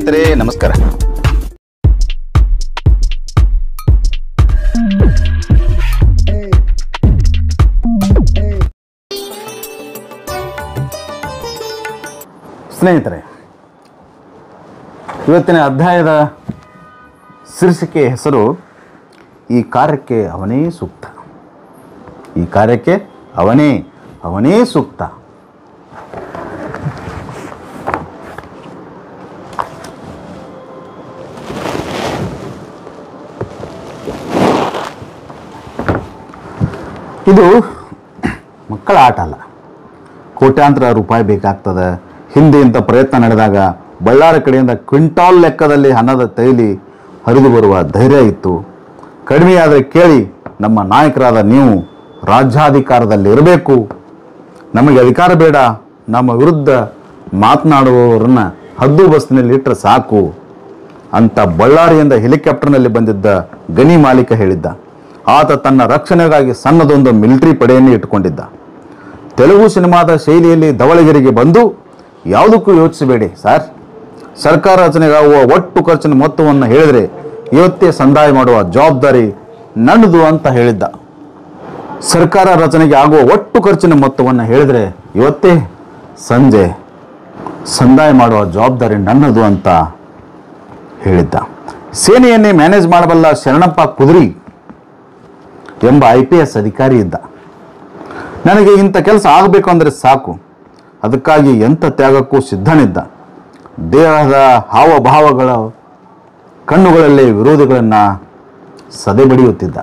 ಸ್ನೇಹಿತರೆ ನಮಸ್ಕಾರ ಸ್ನೇಹಿತರೆ ಇವತ್ತಿನ ಅಧ್ಯಾಯದ ಶೀರ್ಷಿಕೆ ಹೆಸರು ಈ ಕಾರ್ಯಕ್ಕೆ ಅವನೇ ಸೂಕ್ತ ಈ ಕಾರ್ಯಕ್ಕೆ ಅವನೇ ಅವನೇ ಸೂಕ್ತ ಇದು ಮಕ್ಕಳ ಆಟ ಅಲ್ಲ ಕೋಟ್ಯಾಂತರ ರೂಪಾಯಿ ಬೇಕಾಗ್ತದೆ ಹಿಂದೆ ಇಂಥ ಪ್ರಯತ್ನ ನಡೆದಾಗ ಬಳ್ಳಾರಿ ಕಡೆಯಿಂದ ಕ್ವಿಂಟಾಲ್ ಲೆಕ್ಕದಲ್ಲಿ ಹಣದ ತೈಲಿ ಹರಿದು ಬರುವ ಧೈರ್ಯ ಇತ್ತು ಕಡಿಮೆಯಾದರೆ ಕೇಳಿ ನಮ್ಮ ನಾಯಕರಾದ ನೀವು ರಾಜ್ಯಾಧಿಕಾರದಲ್ಲಿ ಇರಬೇಕು ನಮಗೆ ಅಧಿಕಾರ ಬೇಡ ನಮ್ಮ ವಿರುದ್ಧ ಮಾತನಾಡುವವರನ್ನ ಹದ್ದು ಬಸ್ನಲ್ಲಿ ಇಟ್ಟರೆ ಸಾಕು ಅಂತ ಬಳ್ಳಾರಿಯಿಂದ ಹೆಲಿಕಾಪ್ಟರ್ನಲ್ಲಿ ಬಂದಿದ್ದ ಗಣಿ ಮಾಲೀಕ ಹೇಳಿದ್ದ ಆತ ತನ್ನ ರಕ್ಷಣೆಗಾಗಿ ಸಣ್ಣದೊಂದು ಮಿಲಿಟರಿ ಪಡೆಯನ್ನು ಇಟ್ಟುಕೊಂಡಿದ್ದ ತೆಲುಗು ಸಿನಿಮಾದ ಶೈಲಿಯಲ್ಲಿ ಧವಳಗಿರಿಗೆ ಬಂದು ಯಾವುದಕ್ಕೂ ಯೋಚಿಸಬೇಡಿ ಸರ್ ಸರ್ಕಾರ ರಚನೆಗಾಗುವ ಒಟ್ಟು ಖರ್ಚಿನ ಮೊತ್ತವನ್ನು ಹೇಳಿದರೆ ಇವತ್ತೇ ಸಂದಾಯ ಮಾಡುವ ಜವಾಬ್ದಾರಿ ನನ್ನದು ಅಂತ ಹೇಳಿದ್ದ ಸರ್ಕಾರ ರಚನೆಗೆ ಆಗುವ ಒಟ್ಟು ಖರ್ಚಿನ ಮೊತ್ತವನ್ನು ಹೇಳಿದರೆ ಇವತ್ತೇ ಸಂಜೆ ಸಂದಾಯ ಮಾಡುವ ಜವಾಬ್ದಾರಿ ನನ್ನದು ಅಂತ ಹೇಳಿದ್ದ ಸೇನೆಯನ್ನೇ ಮ್ಯಾನೇಜ್ ಮಾಡಬಲ್ಲ ಶರಣಪ್ಪ ಕುದುರಿ ಎಂಬ ಐ ಪಿ ಎಸ್ ಅಧಿಕಾರಿ ಇದ್ದ ನನಗೆ ಇಂಥ ಕೆಲಸ ಆಗಬೇಕು ಅಂದರೆ ಸಾಕು ಅದಕ್ಕಾಗಿ ಎಂಥ ತ್ಯಾಗಕ್ಕೂ ಸಿದ್ಧನಿದ್ದ ದೇಹದ ಹಾವಭಾವಗಳ ಕಣ್ಣುಗಳಲ್ಲಿ ವಿರೋಧಿಗಳನ್ನು ಸದೆಬಡಿಯುತ್ತಿದ್ದ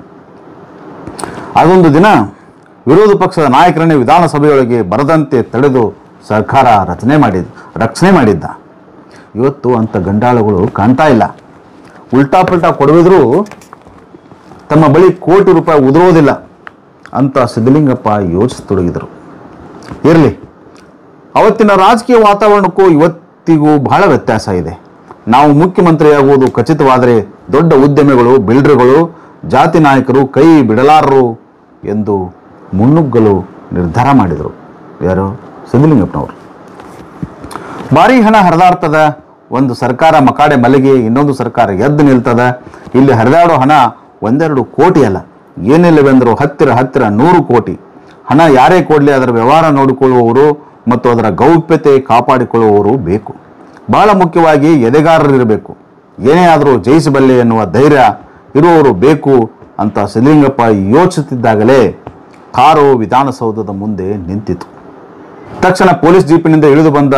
ಅದೊಂದು ದಿನ ವಿರೋಧ ಪಕ್ಷದ ನಾಯಕರನ್ನೇ ವಿಧಾನಸಭೆಯೊಳಗೆ ಬರದಂತೆ ತಡೆದು ಸರ್ಕಾರ ರಚನೆ ಮಾಡಿದ ರಕ್ಷಣೆ ಮಾಡಿದ್ದ ಇವತ್ತು ಅಂಥ ಗಂಡಾಳುಗಳು ಕಾಣ್ತಾ ಇಲ್ಲ ಉಲ್ಟಾ ಪಲ್ಟಾ ಕೊಡವಿದ್ರೂ ತಮ್ಮ ಬಳಿ ಕೋಟಿ ರೂಪಾಯಿ ಉದುರೋದಿಲ್ಲ ಅಂತ ಸಿದ್ದಲಿಂಗಪ್ಪ ಯೋಚಿಸತೊಡಗಿದರು ಇರಲಿ ಅವತ್ತಿನ ರಾಜಕೀಯ ವಾತಾವರಣಕ್ಕೂ ಇವತ್ತಿಗೂ ಬಹಳ ವ್ಯತ್ಯಾಸ ಇದೆ ನಾವು ಮುಖ್ಯಮಂತ್ರಿಯಾಗುವುದು ಖಚಿತವಾದರೆ ದೊಡ್ಡ ಉದ್ಯಮಿಗಳು ಬಿಲ್ಡರ್ಗಳು ಜಾತಿ ನಾಯಕರು ಕೈ ಬಿಡಲಾರರು ಎಂದು ಮುನ್ನುಗ್ಗಲು ನಿರ್ಧಾರ ಮಾಡಿದರು ಯಾರು ಸಿದ್ದಲಿಂಗಪ್ಪನವರು ಭಾರಿ ಹಣ ಹರಿದಾಡ್ತದ ಒಂದು ಸರ್ಕಾರ ಮಕಾಡೆ ಮಲಗಿ ಇನ್ನೊಂದು ಸರ್ಕಾರ ಎದ್ದು ನಿಲ್ತದ ಇಲ್ಲಿ ಹರಿದಾಡೋ ಹಣ ಒಂದೆರಡು ಕೋಟಿ ಅಲ್ಲ ಏನಿಲ್ಲವೆಂದರೂ ಹತ್ತಿರ ಹತ್ತಿರ ನೂರು ಕೋಟಿ ಹಣ ಯಾರೇ ಕೊಡಲಿ ಅದರ ವ್ಯವಹಾರ ನೋಡಿಕೊಳ್ಳುವವರು ಮತ್ತು ಅದರ ಗೌಪ್ಯತೆ ಕಾಪಾಡಿಕೊಳ್ಳುವವರು ಬೇಕು ಬಹಳ ಮುಖ್ಯವಾಗಿ ಎದೆಗಾರರಿರಬೇಕು ಏನೇ ಆದರೂ ಜಯಿಸಬಲ್ಲೆ ಎನ್ನುವ ಧೈರ್ಯ ಇರುವವರು ಬೇಕು ಅಂತ ಸಿದ್ದಲಿಂಗಪ್ಪ ಯೋಚಿಸುತ್ತಿದ್ದಾಗಲೇ ಕಾರು ವಿಧಾನಸೌಧದ ಮುಂದೆ ನಿಂತಿತು ತಕ್ಷಣ ಪೊಲೀಸ್ ಜೀಪಿನಿಂದ ಇಳಿದು ಬಂದ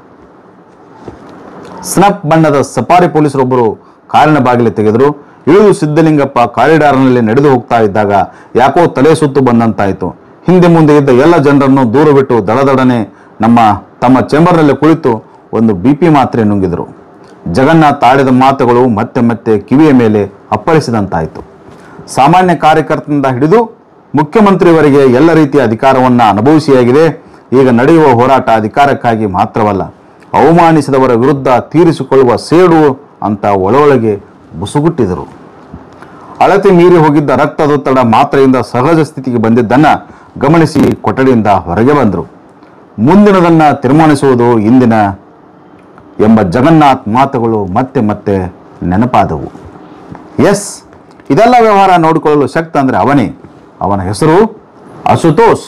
ಸ್ನಪ್ ಬಣ್ಣದ ಸಫಾರಿ ಪೊಲೀಸರೊಬ್ಬರು ಕಾರಿನ ಬಾಗಿಲು ತೆಗೆದರು ಇಳಿದು ಸಿದ್ದಲಿಂಗಪ್ಪ ಕಾರಿಡಾರ್ನಲ್ಲಿ ನಡೆದು ಹೋಗ್ತಾ ಇದ್ದಾಗ ಯಾಕೋ ತಲೆ ಸುತ್ತು ಬಂದಂತಾಯಿತು ಹಿಂದೆ ಮುಂದೆ ಇದ್ದ ಎಲ್ಲ ಜನರನ್ನು ದೂರ ಬಿಟ್ಟು ದಡದಡನೆ ನಮ್ಮ ತಮ್ಮ ಚೇಂಬರ್ನಲ್ಲಿ ಕುಳಿತು ಒಂದು ಬಿ ಪಿ ಮಾತ್ರೆ ನುಂಗಿದರು ಜಗನ್ನಾಥ್ ಆಡಿದ ಮಾತುಗಳು ಮತ್ತೆ ಮತ್ತೆ ಕಿವಿಯ ಮೇಲೆ ಅಪ್ಪಳಿಸಿದಂತಾಯಿತು ಸಾಮಾನ್ಯ ಕಾರ್ಯಕರ್ತನಿಂದ ಹಿಡಿದು ಮುಖ್ಯಮಂತ್ರಿಯವರೆಗೆ ಎಲ್ಲ ರೀತಿಯ ಅಧಿಕಾರವನ್ನು ಅನುಭವಿಸಿಯಾಗಿದೆ ಈಗ ನಡೆಯುವ ಹೋರಾಟ ಅಧಿಕಾರಕ್ಕಾಗಿ ಮಾತ್ರವಲ್ಲ ಅವಮಾನಿಸಿದವರ ವಿರುದ್ಧ ತೀರಿಸಿಕೊಳ್ಳುವ ಸೇಡು ಅಂತ ಒಳೊಳಗೆ ಬುಸುಗುಟ್ಟಿದರು ಅಳತೆ ಮೀರಿ ಹೋಗಿದ್ದ ರಕ್ತದೊತ್ತಡ ಮಾತ್ರೆಯಿಂದ ಸಹಜ ಸ್ಥಿತಿಗೆ ಬಂದಿದ್ದನ್ನು ಗಮನಿಸಿ ಕೊಠಡಿಯಿಂದ ಹೊರಗೆ ಬಂದರು ಮುಂದಿನದನ್ನು ತೀರ್ಮಾನಿಸುವುದು ಇಂದಿನ ಎಂಬ ಜಗನ್ನಾಥ್ ಮಾತುಗಳು ಮತ್ತೆ ಮತ್ತೆ ನೆನಪಾದವು ಎಸ್ ಇದೆಲ್ಲ ವ್ಯವಹಾರ ನೋಡಿಕೊಳ್ಳಲು ಶಕ್ತ ಅಂದರೆ ಅವನೇ ಅವನ ಹೆಸರು ಅಶುತೋಷ್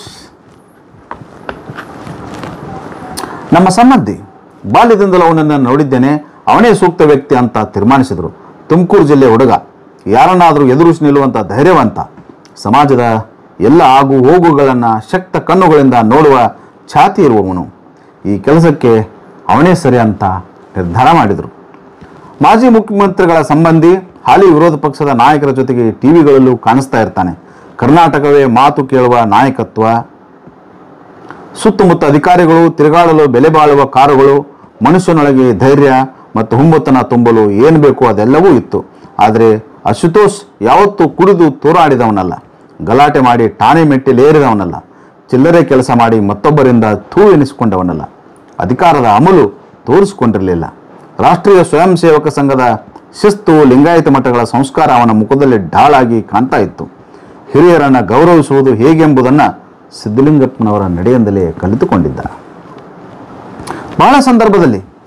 ನಮ್ಮ ಸಂಬಂಧಿ ಬಾಲ್ಯದಿಂದಲೂ ಅವನನ್ನು ನೋಡಿದ್ದೇನೆ ಅವನೇ ಸೂಕ್ತ ವ್ಯಕ್ತಿ ಅಂತ ತೀರ್ಮಾನಿಸಿದರು ತುಮಕೂರು ಜಿಲ್ಲೆ ಹುಡುಗ ಯಾರನ್ನಾದರೂ ಎದುರಿಸಿ ನಿಲ್ಲುವಂಥ ಧೈರ್ಯವಂತ ಸಮಾಜದ ಎಲ್ಲ ಆಗು ಹೋಗುಗಳನ್ನು ಶಕ್ತ ಕಣ್ಣುಗಳಿಂದ ನೋಡುವ ಛಾತಿ ಇರುವವನು ಈ ಕೆಲಸಕ್ಕೆ ಅವನೇ ಸರಿ ಅಂತ ನಿರ್ಧಾರ ಮಾಡಿದರು ಮಾಜಿ ಮುಖ್ಯಮಂತ್ರಿಗಳ ಸಂಬಂಧಿ ಹಾಲಿ ವಿರೋಧ ಪಕ್ಷದ ನಾಯಕರ ಜೊತೆಗೆ ಟಿವಿಗಳಲ್ಲೂ ಕಾಣಿಸ್ತಾ ಇರ್ತಾನೆ ಕರ್ನಾಟಕವೇ ಮಾತು ಕೇಳುವ ನಾಯಕತ್ವ ಸುತ್ತಮುತ್ತ ಅಧಿಕಾರಿಗಳು ತಿರುಗಾಡಲು ಬೆಲೆ ಬಾಳುವ ಕಾರುಗಳು ಮನುಷ್ಯನೊಳಗೆ ಧೈರ್ಯ ಮತ್ತು ಹುಮ್ಮತನ ತುಂಬಲು ಏನು ಬೇಕೋ ಅದೆಲ್ಲವೂ ಇತ್ತು ಆದರೆ ಅಶುತೋಷ್ ಯಾವತ್ತೂ ಕುಡಿದು ತೂರಾಡಿದವನಲ್ಲ ಗಲಾಟೆ ಮಾಡಿ ಠಾಣೆ ಮೆಟ್ಟಿಲೇರಿದವನಲ್ಲ ಚಿಲ್ಲರೆ ಕೆಲಸ ಮಾಡಿ ಮತ್ತೊಬ್ಬರಿಂದ ಥೂ ಎನಿಸಿಕೊಂಡವನಲ್ಲ ಅಧಿಕಾರದ ಅಮಲು ತೋರಿಸಿಕೊಂಡಿರಲಿಲ್ಲ ರಾಷ್ಟ್ರೀಯ ಸ್ವಯಂ ಸೇವಕ ಸಂಘದ ಶಿಸ್ತು ಲಿಂಗಾಯತ ಮಠಗಳ ಸಂಸ್ಕಾರ ಅವನ ಮುಖದಲ್ಲಿ ಢಾಳಾಗಿ ಕಾಣ್ತಾ ಇತ್ತು ಹಿರಿಯರನ್ನು ಗೌರವಿಸುವುದು ಹೇಗೆಂಬುದನ್ನು ಸಿದ್ದಲಿಂಗಪ್ಪನವರ ನಡೆಯಿಂದಲೇ ಕಲಿತುಕೊಂಡಿದ್ದ ಬಹಳ ಸಂದರ್ಭದಲ್ಲಿ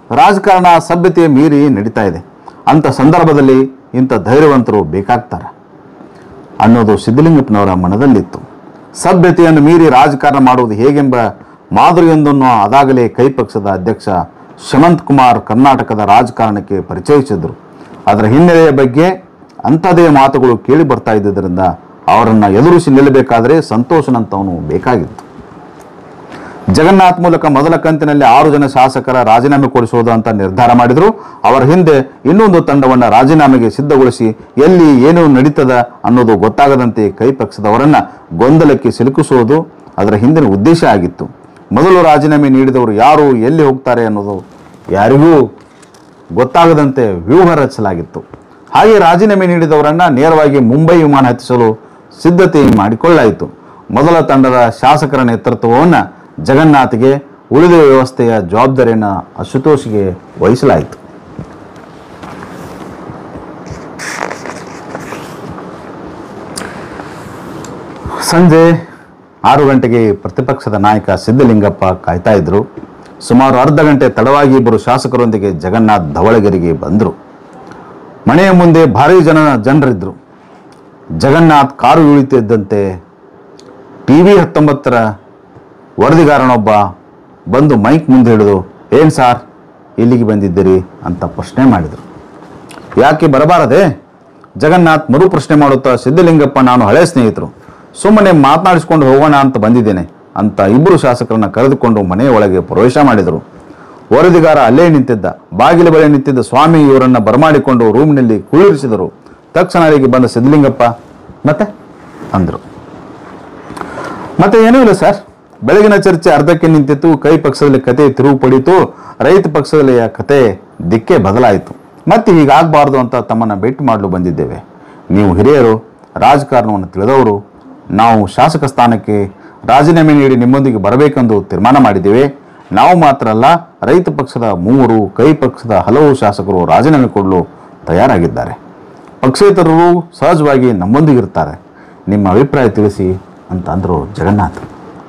ರಾಜಕಾರಣ ಸಭ್ಯತೆ ಮೀರಿ ನಡೀತಾ ಇದೆ ಅಂಥ ಸಂದರ್ಭದಲ್ಲಿ ಇಂಥ ಧೈರ್ಯವಂತರು ಬೇಕಾಗ್ತಾರೆ ಅನ್ನೋದು ಸಿದ್ದಲಿಂಗಪ್ಪನವರ ಮನದಲ್ಲಿತ್ತು ಸಭ್ಯತೆಯನ್ನು ಮೀರಿ ರಾಜಕಾರಣ ಮಾಡುವುದು ಹೇಗೆಂಬ ಮಾದರಿಯೊಂದನ್ನು ಅದಾಗಲೇ ಕೈ ಪಕ್ಷದ ಅಧ್ಯಕ್ಷ ಶಮಂತ್ ಕುಮಾರ್ ಕರ್ನಾಟಕದ ರಾಜಕಾರಣಕ್ಕೆ ಪರಿಚಯಿಸಿದರು ಅದರ ಹಿನ್ನೆಲೆಯ ಬಗ್ಗೆ ಅಂಥದೇ ಮಾತುಗಳು ಕೇಳಿ ಬರ್ತಾ ಇದ್ದುದರಿಂದ ಅವರನ್ನು ಎದುರಿಸಿ ನಿಲ್ಲಬೇಕಾದರೆ ಸಂತೋಷನಂತವನು ಬೇಕಾಗಿತ್ತು ಜಗನ್ನಾಥ್ ಮೂಲಕ ಮೊದಲ ಕಂತಿನಲ್ಲಿ ಆರು ಜನ ಶಾಸಕರ ರಾಜೀನಾಮೆ ಕೊಡಿಸುವುದು ಅಂತ ನಿರ್ಧಾರ ಮಾಡಿದ್ರು ಅವರ ಹಿಂದೆ ಇನ್ನೊಂದು ತಂಡವನ್ನು ರಾಜೀನಾಮೆಗೆ ಸಿದ್ಧಗೊಳಿಸಿ ಎಲ್ಲಿ ಏನು ನಡೀತದ ಅನ್ನೋದು ಗೊತ್ತಾಗದಂತೆ ಕೈ ಪಕ್ಷದವರನ್ನ ಗೊಂದಲಕ್ಕೆ ಸಿಲುಕಿಸುವುದು ಅದರ ಹಿಂದಿನ ಉದ್ದೇಶ ಆಗಿತ್ತು ಮೊದಲು ರಾಜೀನಾಮೆ ನೀಡಿದವರು ಯಾರು ಎಲ್ಲಿ ಹೋಗ್ತಾರೆ ಅನ್ನೋದು ಯಾರಿಗೂ ಗೊತ್ತಾಗದಂತೆ ವ್ಯೂಹ ರಚಿಸಲಾಗಿತ್ತು ಹಾಗೆ ರಾಜೀನಾಮೆ ನೀಡಿದವರನ್ನ ನೇರವಾಗಿ ಮುಂಬೈ ವಿಮಾನ ಹತ್ತಿಸಲು ಸಿದ್ಧತೆ ಮಾಡಿಕೊಳ್ಳಾಯಿತು ಮೊದಲ ತಂಡದ ಶಾಸಕರ ನೇತೃತ್ವವನ್ನು ಜಗನ್ನಾಥ್ಗೆ ಉಳಿದ ವ್ಯವಸ್ಥೆಯ ಜವಾಬ್ದಾರಿಯನ್ನು ಅಶುತೋಷ್ಗೆ ವಹಿಸಲಾಯಿತು ಸಂಜೆ ಆರು ಗಂಟೆಗೆ ಪ್ರತಿಪಕ್ಷದ ನಾಯಕ ಸಿದ್ದಲಿಂಗಪ್ಪ ಕಾಯ್ತಾ ಇದ್ರು ಸುಮಾರು ಅರ್ಧ ಗಂಟೆ ತಡವಾಗಿ ಇಬ್ಬರು ಶಾಸಕರೊಂದಿಗೆ ಜಗನ್ನಾಥ್ ಧವಳಗಿರಿಗೆ ಬಂದರು ಮನೆಯ ಮುಂದೆ ಭಾರಿ ಜನ ಜನರಿದ್ದರು ಜಗನ್ನಾಥ್ ಕಾರು ಇಳಿತಿದ್ದಂತೆ ಟಿ ವಿ ಹತ್ತೊಂಬತ್ತರ ವರದಿಗಾರನೊಬ್ಬ ಬಂದು ಮೈಕ್ ಮುಂದೆ ಹಿಡಿದು ಏನು ಸಾರ್ ಇಲ್ಲಿಗೆ ಬಂದಿದ್ದೀರಿ ಅಂತ ಪ್ರಶ್ನೆ ಮಾಡಿದರು ಯಾಕೆ ಬರಬಾರದೆ ಜಗನ್ನಾಥ್ ಮರು ಪ್ರಶ್ನೆ ಮಾಡುತ್ತಾ ಸಿದ್ದಲಿಂಗಪ್ಪ ನಾನು ಹಳೆ ಸ್ನೇಹಿತರು ಸುಮ್ಮನೆ ಮಾತನಾಡಿಸ್ಕೊಂಡು ಹೋಗೋಣ ಅಂತ ಬಂದಿದ್ದೇನೆ ಅಂತ ಇಬ್ಬರು ಶಾಸಕರನ್ನ ಕರೆದುಕೊಂಡು ಮನೆಯ ಒಳಗೆ ಪ್ರವೇಶ ಮಾಡಿದರು ವರದಿಗಾರ ಅಲ್ಲೇ ನಿಂತಿದ್ದ ಬಾಗಿಲ ಬಳಿ ನಿಂತಿದ್ದ ಸ್ವಾಮಿ ಇವರನ್ನ ಬರಮಾಡಿಕೊಂಡು ರೂಮಿನಲ್ಲಿ ಕುಳ್ಳಿರಿಸಿದರು ತಕ್ಷಣ ಅಲ್ಲಿಗೆ ಬಂದ ಸಿದ್ದಲಿಂಗಪ್ಪ ಮತ್ತೆ ಅಂದರು ಮತ್ತೆ ಏನೂ ಇಲ್ಲ ಸರ್ ಬೆಳಗಿನ ಚರ್ಚೆ ಅರ್ಧಕ್ಕೆ ನಿಂತಿತ್ತು ಕೈ ಪಕ್ಷದಲ್ಲಿ ಕತೆ ತಿರುವು ಪಡೀತು ರೈತ ಪಕ್ಷದಲ್ಲಿ ಆ ಕತೆ ದಿಕ್ಕೆ ಬದಲಾಯಿತು ಮತ್ತೆ ಹೀಗಾಗಬಾರ್ದು ಅಂತ ತಮ್ಮನ್ನ ಭೇಟಿ ಮಾಡಲು ಬಂದಿದ್ದೇವೆ ನೀವು ಹಿರಿಯರು ರಾಜಕಾರಣವನ್ನು ತಿಳಿದವರು ನಾವು ಶಾಸಕ ಸ್ಥಾನಕ್ಕೆ ರಾಜೀನಾಮೆ ನೀಡಿ ನಿಮ್ಮೊಂದಿಗೆ ಬರಬೇಕೆಂದು ತೀರ್ಮಾನ ಮಾಡಿದ್ದೇವೆ ನಾವು ಮಾತ್ರ ಅಲ್ಲ ರೈತ ಪಕ್ಷದ ಮೂವರು ಕೈ ಪಕ್ಷದ ಹಲವು ಶಾಸಕರು ರಾಜೀನಾಮೆ ಕೊಡಲು ತಯಾರಾಗಿದ್ದಾರೆ ಪಕ್ಷೇತರರು ಸಹಜವಾಗಿ ನಮ್ಮೊಂದಿಗಿರ್ತಾರೆ ನಿಮ್ಮ ಅಭಿಪ್ರಾಯ ತಿಳಿಸಿ ಅಂತ ಅಂದರು ಜಗನ್ನಾಥ್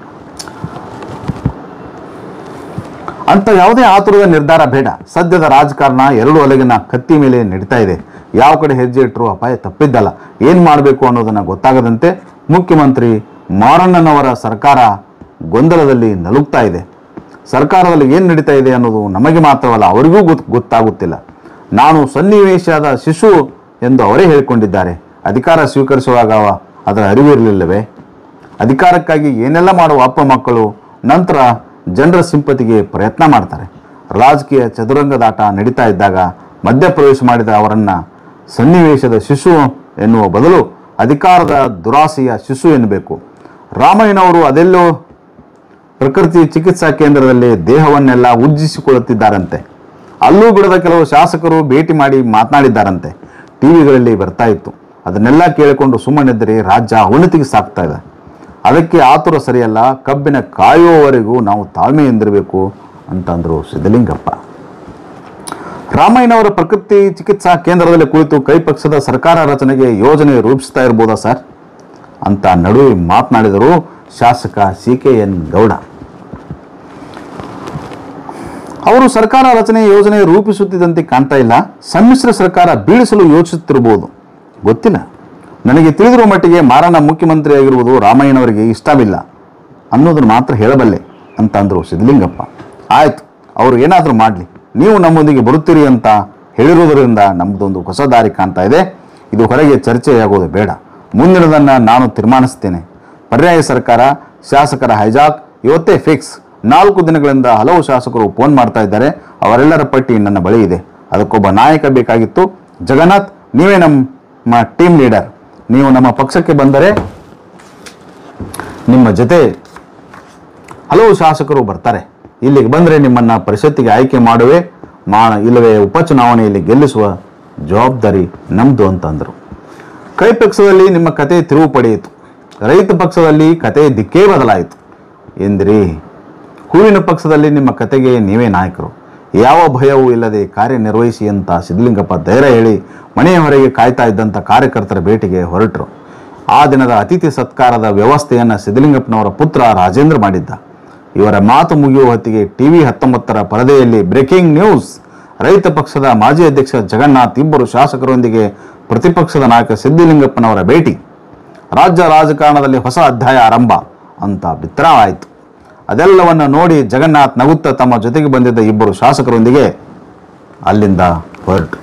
ಅಂತ ಯಾವುದೇ ಆತುರದ ನಿರ್ಧಾರ ಬೇಡ ಸದ್ಯದ ರಾಜಕಾರಣ ಎರಡು ಅಲಗಿನ ಕತ್ತಿ ಮೇಲೆ ನಡೀತಾ ಇದೆ ಯಾವ ಕಡೆ ಹೆಜ್ಜೆ ಇಟ್ಟರು ಅಪಾಯ ತಪ್ಪಿದ್ದಲ್ಲ ಏನು ಮಾಡಬೇಕು ಅನ್ನೋದನ್ನು ಗೊತ್ತಾಗದಂತೆ ಮುಖ್ಯಮಂತ್ರಿ ಮಾರಣ್ಣನವರ ಸರ್ಕಾರ ಗೊಂದಲದಲ್ಲಿ ನಲುಗ್ತಾ ಇದೆ ಸರ್ಕಾರದಲ್ಲಿ ಏನು ನಡೀತಾ ಇದೆ ಅನ್ನೋದು ನಮಗೆ ಮಾತ್ರವಲ್ಲ ಅವರಿಗೂ ಗೊತ್ ಗೊತ್ತಾಗುತ್ತಿಲ್ಲ ನಾನು ಸನ್ನಿವೇಶದ ಶಿಶು ಎಂದು ಅವರೇ ಹೇಳಿಕೊಂಡಿದ್ದಾರೆ ಅಧಿಕಾರ ಸ್ವೀಕರಿಸುವಾಗ ಅವ- ಅದರ ಅರಿವಿರಲಿಲ್ಲವೇ ಅಧಿಕಾರಕ್ಕಾಗಿ ಏನೆಲ್ಲ ಮಾಡುವ ಅಪ್ಪ ಮಕ್ಕಳು ನಂತರ ಜನರ ಸಿಂಪತಿಗೆ ಪ್ರಯತ್ನ ಮಾಡ್ತಾರೆ ರಾಜಕೀಯ ಚದುರಂಗದಾಟ ನಡೀತಾ ಇದ್ದಾಗ ಮಧ್ಯಪ್ರವೇಶ ಮಾಡಿದ ಅವರನ್ನ ಸನ್ನಿವೇಶದ ಶಿಶು ಎನ್ನುವ ಬದಲು ಅಧಿಕಾರದ ದುರಾಸೆಯ ಶಿಶು ಎನ್ನಬೇಕು ರಾಮಯ್ಯನವರು ಅದೆಲ್ಲೋ ಪ್ರಕೃತಿ ಚಿಕಿತ್ಸಾ ಕೇಂದ್ರದಲ್ಲಿ ದೇಹವನ್ನೆಲ್ಲ ಉಜ್ಜಿಸಿಕೊಳ್ಳುತ್ತಿದ್ದಾರಂತೆ ಅಲ್ಲೂ ಬಿಡದ ಕೆಲವು ಶಾಸಕರು ಭೇಟಿ ಮಾಡಿ ಮಾತನಾಡಿದ್ದಾರಂತೆ ಟಿವಿಗಳಲ್ಲಿ ಬರ್ತಾ ಇತ್ತು ಅದನ್ನೆಲ್ಲ ಕೇಳಿಕೊಂಡು ಸುಮ್ಮನಿದ್ದರೆ ರಾಜ್ಯ ಅವನತಿಗೆ ಸಾಕ್ತಾ ಇದೆ ಅದಕ್ಕೆ ಆತುರ ಸರಿಯಲ್ಲ ಕಬ್ಬಿನ ಕಾಯುವವರೆಗೂ ನಾವು ತಾಳ್ಮೆಯಿಂದಿರಬೇಕು ಅಂತಂದರು ಸಿದ್ದಲಿಂಗಪ್ಪ ರಾಮಯ್ಯನವರ ಪ್ರಕೃತಿ ಚಿಕಿತ್ಸಾ ಕೇಂದ್ರದಲ್ಲಿ ಕುಳಿತು ಕೈ ಪಕ್ಷದ ಸರ್ಕಾರ ರಚನೆಗೆ ಯೋಜನೆ ರೂಪಿಸ್ತಾ ಇರ್ಬೋದಾ ಸರ್ ಅಂತ ನಡುವೆ ಮಾತನಾಡಿದರು ಶಾಸಕ ಸಿ ಕೆ ಎನ್ ಗೌಡ ಅವರು ಸರ್ಕಾರ ರಚನೆ ಯೋಜನೆ ರೂಪಿಸುತ್ತಿದ್ದಂತೆ ಕಾಣ್ತಾ ಇಲ್ಲ ಸಮ್ಮಿಶ್ರ ಸರ್ಕಾರ ಬೀಳಿಸಲು ಯೋಚಿಸುತ್ತಿರಬಹುದು ಗೊತ್ತಿಲ್ಲ ನನಗೆ ತಿಳಿದಿರುವ ಮಟ್ಟಿಗೆ ಮಾರಣ್ಣ ಮುಖ್ಯಮಂತ್ರಿ ಆಗಿರುವುದು ರಾಮಯ್ಯನವರಿಗೆ ಇಷ್ಟವಿಲ್ಲ ಅನ್ನೋದನ್ನು ಮಾತ್ರ ಹೇಳಬಲ್ಲೆ ಅಂತ ಅಂದರು ಸಿದ್ದಲಿಂಗಪ್ಪ ಆಯ್ತು ಅವರು ಏನಾದರೂ ಮಾಡಲಿ ನೀವು ನಮ್ಮೊಂದಿಗೆ ಬರುತ್ತೀರಿ ಅಂತ ಹೇಳಿರುವುದರಿಂದ ನಮ್ಮದೊಂದು ಹೊಸ ದಾರಿ ಕಾಣ್ತಾ ಇದೆ ಇದು ಹೊರಗೆ ಚರ್ಚೆಯಾಗೋದು ಬೇಡ ಮುಂದಿನದನ್ನು ನಾನು ತೀರ್ಮಾನಿಸ್ತೇನೆ ಪರ್ಯಾಯ ಸರ್ಕಾರ ಶಾಸಕರ ಹೈಜಾಕ್ ಇವತ್ತೇ ಫಿಕ್ಸ್ ನಾಲ್ಕು ದಿನಗಳಿಂದ ಹಲವು ಶಾಸಕರು ಫೋನ್ ಮಾಡ್ತಾ ಇದ್ದಾರೆ ಅವರೆಲ್ಲರ ಪಟ್ಟಿ ನನ್ನ ಬಳಿ ಇದೆ ಅದಕ್ಕೊಬ್ಬ ನಾಯಕ ಬೇಕಾಗಿತ್ತು ಜಗನ್ನಾಥ್ ನೀವೇ ನಮ್ಮ ಟೀಮ್ ಲೀಡರ್ ನೀವು ನಮ್ಮ ಪಕ್ಷಕ್ಕೆ ಬಂದರೆ ನಿಮ್ಮ ಜೊತೆ ಹಲವು ಶಾಸಕರು ಬರ್ತಾರೆ ಇಲ್ಲಿಗೆ ಬಂದರೆ ನಿಮ್ಮನ್ನು ಪರಿಷತ್ತಿಗೆ ಆಯ್ಕೆ ಮಾಡುವೆ ಮಾ ಇಲ್ಲವೇ ಉಪಚುನಾವಣೆಯಲ್ಲಿ ಗೆಲ್ಲಿಸುವ ಜವಾಬ್ದಾರಿ ನಮ್ಮದು ಅಂತಂದರು ಕೈ ಪಕ್ಷದಲ್ಲಿ ನಿಮ್ಮ ಕತೆ ತಿರುವು ಪಡೆಯಿತು ರೈತ ಪಕ್ಷದಲ್ಲಿ ಕತೆ ದಿಕ್ಕೇ ಬದಲಾಯಿತು ಎಂದಿರಿ ಹೂವಿನ ಪಕ್ಷದಲ್ಲಿ ನಿಮ್ಮ ಕತೆಗೆ ನೀವೇ ನಾಯಕರು ಯಾವ ಭಯವೂ ಇಲ್ಲದೆ ಕಾರ್ಯನಿರ್ವಹಿಸಿ ಅಂತ ಸಿದ್ಧಲಿಂಗಪ್ಪ ಧೈರ್ಯ ಹೇಳಿ ಮನೆಯ ಹೊರಗೆ ಕಾಯ್ತಾ ಇದ್ದಂಥ ಕಾರ್ಯಕರ್ತರ ಭೇಟಿಗೆ ಹೊರಟರು ಆ ದಿನದ ಅತಿಥಿ ಸತ್ಕಾರದ ವ್ಯವಸ್ಥೆಯನ್ನು ಸಿದ್ಧಲಿಂಗಪ್ಪನವರ ಪುತ್ರ ರಾಜೇಂದ್ರ ಮಾಡಿದ್ದ ಇವರ ಮಾತು ಮುಗಿಯುವ ಹೊತ್ತಿಗೆ ಟಿವಿ ಹತ್ತೊಂಬತ್ತರ ಪರದೆಯಲ್ಲಿ ಬ್ರೇಕಿಂಗ್ ನ್ಯೂಸ್ ರೈತ ಪಕ್ಷದ ಮಾಜಿ ಅಧ್ಯಕ್ಷ ಜಗನ್ನಾಥ್ ಇಬ್ಬರು ಶಾಸಕರೊಂದಿಗೆ ಪ್ರತಿಪಕ್ಷದ ನಾಯಕ ಸಿದ್ದಿಲಿಂಗಪ್ಪನವರ ಭೇಟಿ ರಾಜ್ಯ ರಾಜಕಾರಣದಲ್ಲಿ ಹೊಸ ಅಧ್ಯಾಯ ಆರಂಭ ಅಂತ ಬಿತ್ತರವಾಯಿತು ಅದೆಲ್ಲವನ್ನು ನೋಡಿ ಜಗನ್ನಾಥ್ ನಗುತ್ತಾ ತಮ್ಮ ಜೊತೆಗೆ ಬಂದಿದ್ದ ಇಬ್ಬರು ಶಾಸಕರೊಂದಿಗೆ ಅಲ್ಲಿಂದ ಹೊರಟು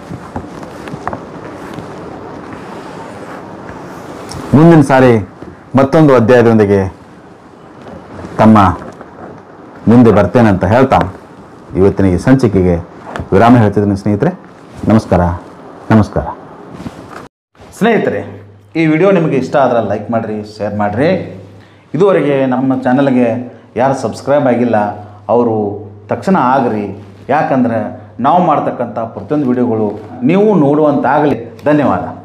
ಮುಂದಿನ ಸಾರಿ ಮತ್ತೊಂದು ಅಧ್ಯಾಯದೊಂದಿಗೆ ತಮ್ಮ ಮುಂದೆ ಬರ್ತೇನೆ ಅಂತ ಹೇಳ್ತಾ ಇವತ್ತಿನ ಈ ಸಂಚಿಕೆಗೆ ವಿರಾಮ ಹೇಳ್ತಿದ್ದೀನಿ ಸ್ನೇಹಿತರೆ ನಮಸ್ಕಾರ ನಮಸ್ಕಾರ ಸ್ನೇಹಿತರೆ ಈ ವಿಡಿಯೋ ನಿಮಗೆ ಇಷ್ಟ ಆದರೆ ಲೈಕ್ ಮಾಡಿರಿ ಶೇರ್ ಮಾಡಿರಿ ಇದುವರೆಗೆ ನಮ್ಮ ಚಾನಲ್ಗೆ ಯಾರು ಸಬ್ಸ್ಕ್ರೈಬ್ ಆಗಿಲ್ಲ ಅವರು ತಕ್ಷಣ ಆಗ್ರಿ ಯಾಕಂದ್ರೆ ನಾವು ಮಾಡ್ತಕ್ಕಂಥ ಪ್ರತಿಯೊಂದು ವಿಡಿಯೋಗಳು ನೀವು ನೋಡುವಂತಾಗಲಿ ಧನ್ಯವಾದ